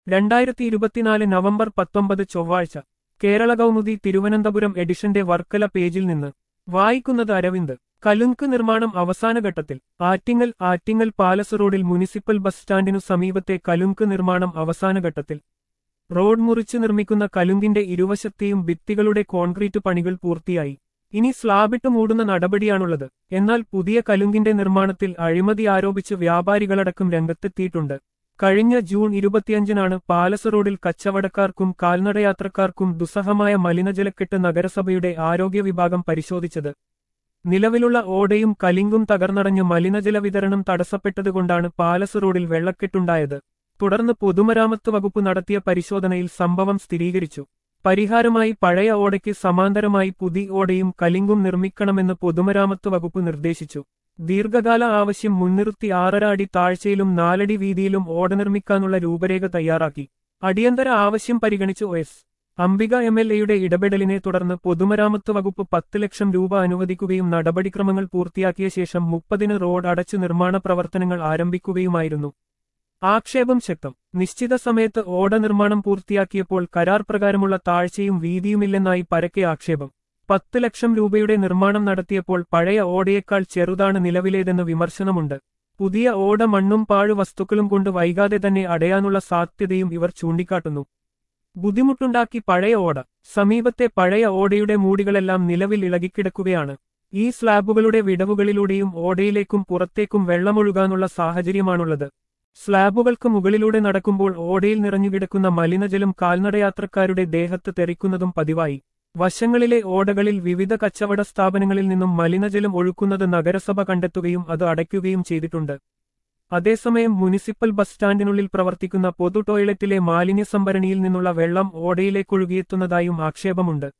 രണ്ടായിരത്തി ഇരുപത്തിനാല് നവംബർ പത്തൊമ്പത് ചൊവ്വാഴ്ച കേരള കൗമുദി തിരുവനന്തപുരം എഡിഷന്റെ വർക്കല പേജിൽ നിന്ന് വായിക്കുന്നത് അരവിന്ദ് കലുങ്ക് നിർമ്മാണം അവസാന ഘട്ടത്തിൽ ആറ്റിങ്ങൽ ആറ്റിങ്ങൽ പാലസ് റോഡിൽ മുനിസിപ്പൽ ബസ് സ്റ്റാൻഡിനു സമീപത്തെ കലുങ്ക് നിർമ്മാണം അവസാന ഘട്ടത്തിൽ റോഡ് മുറിച്ച് നിർമ്മിക്കുന്ന കലുങ്കിന്റെ ഇരുവശത്തെയും ഭിത്തികളുടെ കോൺക്രീറ്റ് പണികൾ പൂർത്തിയായി ഇനി സ്ലാബിട്ട് മൂടുന്ന നടപടിയാണുള്ളത് എന്നാൽ പുതിയ കലുങ്കിന്റെ നിർമ്മാണത്തിൽ അഴിമതി ആരോപിച്ച് വ്യാപാരികളടക്കം രംഗത്തെത്തിയിട്ടുണ്ട് കഴിഞ്ഞ ജൂൺ ഇരുപത്തിയഞ്ചിനാണ് പാലസ് റോഡിൽ കച്ചവടക്കാർക്കും കാൽനടയാത്രക്കാർക്കും ദുസ്സഹമായ മലിനജലക്കെട്ട് നഗരസഭയുടെ ആരോഗ്യ വിഭാഗം പരിശോധിച്ചത് നിലവിലുള്ള ഓടയും കലിങ്കും തകർന്നടഞ്ഞ് മലിനജല വിതരണം തടസ്സപ്പെട്ടതുകൊണ്ടാണ് പാലസ് റോഡിൽ വെള്ളക്കെട്ടുണ്ടായത് തുടർന്ന് പൊതുമരാമത്ത് വകുപ്പ് നടത്തിയ പരിശോധനയിൽ സംഭവം സ്ഥിരീകരിച്ചു പരിഹാരമായി പഴയ ഓടയ്ക്ക് സമാന്തരമായി പുതിയ ഓടയും കലിങ്കും നിർമ്മിക്കണമെന്ന് പൊതുമരാമത്ത് വകുപ്പ് നിർദ്ദേശിച്ചു ദീർഘകാല ആവശ്യം മുൻനിർത്തി ആറര അടി താഴ്ചയിലും നാലടി വീതിയിലും ഓട നിർമ്മിക്കാനുള്ള രൂപരേഖ തയ്യാറാക്കി അടിയന്തര ആവശ്യം പരിഗണിച്ച് O S Ambika M L എയുടെ ഇടപെടലിനെ തുടർന്ന് പൊതുമരാമത്ത് വകുപ്പ് പത്ത് ലക്ഷം രൂപ അനുവദിക്കുകയും നടപടിക്രമങ്ങൾ പൂർത്തിയാക്കിയ ശേഷം മുപ്പതിന് റോഡ് അടച്ച് നിർമ്മാണ പ്രവർത്തനങ്ങൾ ആരംഭിക്കുകയുമായിരുന്നു ആക്ഷേപം ശക്തം നിശ്ചിത സമയത്ത് ഓട നിർമ്മാണം പൂർത്തിയാക്കിയപ്പോൾ കരാർ പ്രകാരമുള്ള താഴ്ചയും വീതിയുമില്ലെന്നായി പരക്കെ ആക്ഷേപം പത്ത് ലക്ഷം രൂപയുടെ നിർമ്മാണം നടത്തിയപ്പോൾ പഴയ ഓടയേക്കാൾ ചെറുതാണ് നിലവിലേതെന്ന് വിമർശനമുണ്ട് പുതിയ ഓട മണ്ണും പാഴു വസ്തുക്കളും കൊണ്ട് വൈകാതെ തന്നെ അടയാനുള്ള സാധ്യതയും ഇവർ ചൂണ്ടിക്കാട്ടുന്നു ബുദ്ധിമുട്ടുണ്ടാക്കി പഴയ ഓട സമീപത്തെ പഴയ ഓടയുടെ മൂടികളെല്ലാം നിലവിൽ ഇളകിക്കിടക്കുകയാണ് ഈ സ്ലാബുകളുടെ വിടവുകളിലൂടെയും ഓടയിലേക്കും പുറത്തേക്കും വെള്ളമൊഴുകാനുള്ള സാഹചര്യമാണുള്ളത് സ്ലാബുകൾക്ക് മുകളിലൂടെ നടക്കുമ്പോൾ ഓടയിൽ നിറഞ്ഞുകിടക്കുന്ന മലിനജലം കാൽനടയാത്രക്കാരുടെ ദേഹത്ത് തെറിക്കുന്നതും പതിവായി വശങ്ങളിലെ ഓടകളിൽ വിവിധ കച്ചവട സ്ഥാപനങ്ങളിൽ നിന്നും മലിനജലം ഒഴുക്കുന്നത് നഗരസഭ കണ്ടെത്തുകയും അത് അടയ്ക്കുകയും ചെയ്തിട്ടുണ്ട് അതേസമയം മുനിസിപ്പൽ ബസ് സ്റ്റാൻഡിനുള്ളിൽ പ്രവർത്തിക്കുന്ന പൊതു ടോയ്ലറ്റിലെ മാലിന്യ സംഭരണിയിൽ നിന്നുള്ള വെള്ളം ഓടയിലേക്കൊഴുകിയെത്തുന്നതായും ആക്ഷേപമുണ്ട്